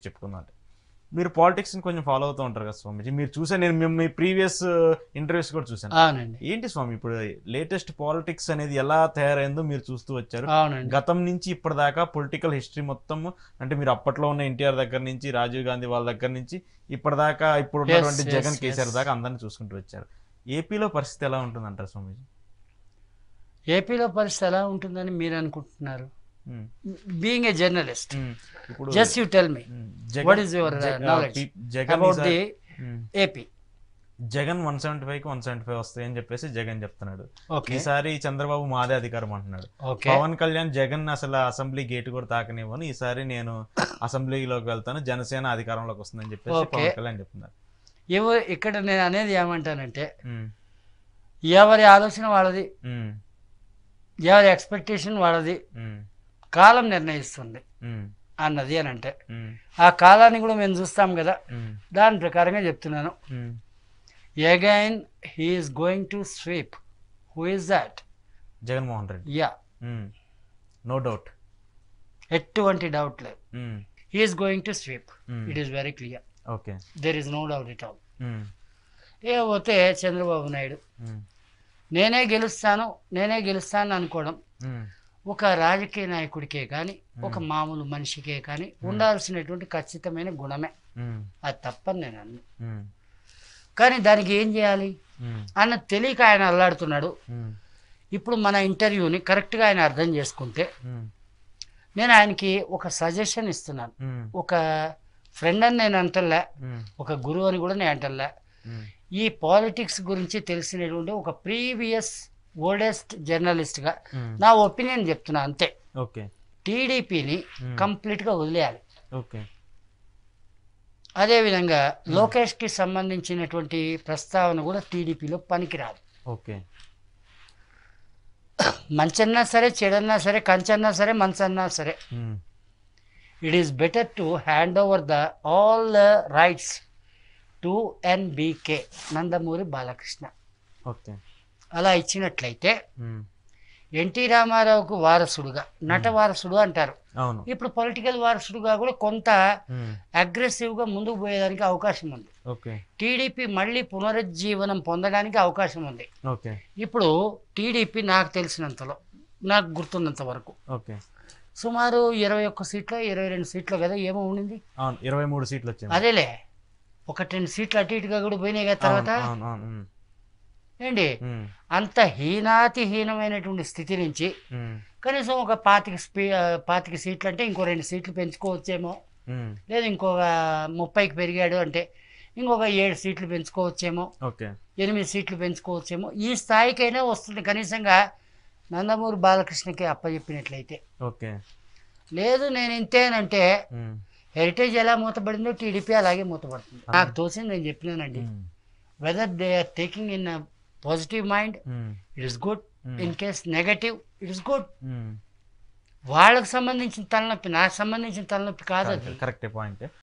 చెప్పుకుందాం అంటే మీరు పాలిటిక్స్ని కొంచెం ఫాలో అవుతూ ఉంటారు కదా స్వామీజీ మీరు చూసాను నేను మేము మీ ప్రీవియస్ ఇంటర్వ్యూస్ కూడా చూసాను అవునండి ఏంటి స్వామి ఇప్పుడు లేటెస్ట్ పాలిటిక్స్ అనేది ఎలా తయారైందో మీరు చూస్తూ వచ్చారు అవునండి గతం నుంచి ఇప్పటిదాకా పొలిటికల్ హిస్టరీ మొత్తం అంటే మీరు అప్పట్లో ఉన్న ఎన్టీఆర్ దగ్గర నుంచి రాజీవ్ గాంధీ వాళ్ళ దగ్గర నుంచి ఇప్పటిదాకా ఇప్పుడు ఉన్నటువంటి yes, జగన్ yes. కేసీఆర్ దాకా అందరిని చూసుకుంటూ వచ్చారు ఏపీలో పరిస్థితి ఎలా ఉంటుంది అంటారు స్వామీజీ ఏపీలో పరిస్థితి ఎలా ఉంటుందని మీరు అనుకుంటున్నారు ఉమ్, బీయింగ్ ఏ జర్నలిస్ట్ ఉమ్, ఇప్పుడు just you tell me um, What is your, uh, జగ- knowledge పీ- జగన్ అబౌట్ ఈసారి- the um, AP Jagan one seventy five కి వన్ సెవెంటీ ఫైవ్ వస్తాయని చెప్పేసి జగన్ చెప్తున్నాడు ఓకే ఈసారి చంద్రబాబు మాదే అధికారం అంటున్నాడు ఓకే పవన్ కళ్యాణ్ జగన్ అసలు అసెంబ్లీ గేట్ కూడా తాకనివ్వను ఈసారి నేను అసెంబ్లీలోకి వెళ్తాను జనసేన అధికారంలోకి వస్తుందని చెప్పేసి Okay. పవన్ కళ్యాణ్ చెప్తున్నారు ఏవో ఇక్కడ నేను అనేది ఏమంటానంటే ఉమ్, ఎవరి ఆలోచన వాళ్ళది ఉమ్, ఎవరి ఎక్స్పెక్టేషన్ వాళ్ళది ఉమ్, కాలం నిర్ణయిస్తుంది ఉమ్, అన్నది అని అంటే ఉమ్, ఆ కాలాన్ని కూడా మేము చూస్తాం కదా ఉమ్, దాని ప్రకారంగా చెప్తున్నాను um. Again he's going to sweep who is that Jaganmohan Reddy yeah no doubt ఎటువంటి డౌట్ లేదు he's going to sweep it is very clear okay there is no doubt it all ఇకపోతే చంద్రబాబు నాయుడు నేనే గెలుస్తాను నేనే గెలుస్తాను అనుకోవడం ఒక రాజకీయ నాయకుడికే కానీ ఒక మామూలు మనిషికే కానీ ఉండాల్సినటువంటి ఖచ్చితమైన గుణమే అది తప్పని నేను అన్ను కానీ దానికి ఏం చేయాలి అన్న తెలియక ఆయన అల్లాడుతున్నాడు ఇప్పుడు మన ఇంటర్వ్యూని కరెక్ట్గా ఆయన అర్థం చేసుకుంటే నేను ఆయనకి ఒక సజెషన్ ఇస్తున్నాను ఒక ఫ్రెండ్ అని నేను అంటలే ఒక గురువు అని కూడా నేను అంటలే ఈ పాలిటిక్స్ గురించి తెలిసినటువంటి ఒక ప్రీవియస్ ఓల్డెస్ట్ జర్నలిస్ట్గా నా ఒపీనియన్ చెప్తున్నా అంతే ఓకే టీడీపీని కంప్లీట్గా వదిలేయాలి ఓకే అదేవిధంగా లోకేష్కి సంబంధించినటువంటి ప్రస్తావన కూడా టీడీపీలో పనికిరాదు ఓకే మంచన్నా సరే చెడన్నా సరే కంచన్నా సరే మంచన్నా సరే it is better to hand over the all the rights to NBK Nandamuri Balakrishna okay అలా ఇచ్చినట్లయితే ఎన్టీ రామారావుకు వారసుడుగా నట వారసుడు అంటారు అవును ఇప్పుడు పొలిటికల్ వారసుడుగా కూడా కొంత అగ్రెసివ్గా ముందుకు పోయేదానికి అవకాశం ఉంది ఓకే టీడీపీ మళ్ళీ పునరుజ్జీవనం పొందడానికి అవకాశం ఉంది ఓకే ఇప్పుడు టీడీపీ నాకు తెలిసినంతలో నాకు గుర్తున్నంత వరకు ఓకే సుమారు ఇరవై ఒక్క సీట్లో ఇరవై రెండు సీట్లో కదా ఏమో ఉండింది అవును ఇరవై మూడు సీట్లు వచ్చాయి అదేలే ఒకటి రెండు సీట్లు అటు ఇటుగా కూడా పోయినాయి కదా తర్వాత అవును అవును ఉమ్, ఏంటి ఉమ్, అంత హీనాతి హీనమైనటువంటి స్థితి నుంచి ఉమ్, కనీసం ఒక పాతిక స్పీ పాతిక సీట్లు అంటే ఇంకో రెండు సీట్లు పెంచుకోవచ్చేమో ఉమ్, లేదా ఇంకొక ముప్పైకి పెరిగాడు అంటే ఇంకొక ఏడు సీట్లు పెంచుకోవచ్చేమో ఓకే ఎనిమిది సీట్లు పెంచుకోవచ్చేమో ఈ స్థాయికైనా వస్తుంది కనీసంగా నందమూరి బాలకృష్ణకి అప్పచెప్పినట్లయితే ఓకే లేదు నేను ఇంతేనంటే ఉమ్, హెరిటేజ్ ఎలా మూతపడిందో టీడీపీ అలాగే మూతపడుతుంది నాకు తోచింది నేను చెప్పినానండి um, whether they are taking in positive mind um, it is good Hmm. In case negative it is good um. వాళ్ళకి సంబంధించిన తలనొప్పి నాకు సంబంధించిన తలనొప్పి కాదు అది కరెక్టే పాయింట్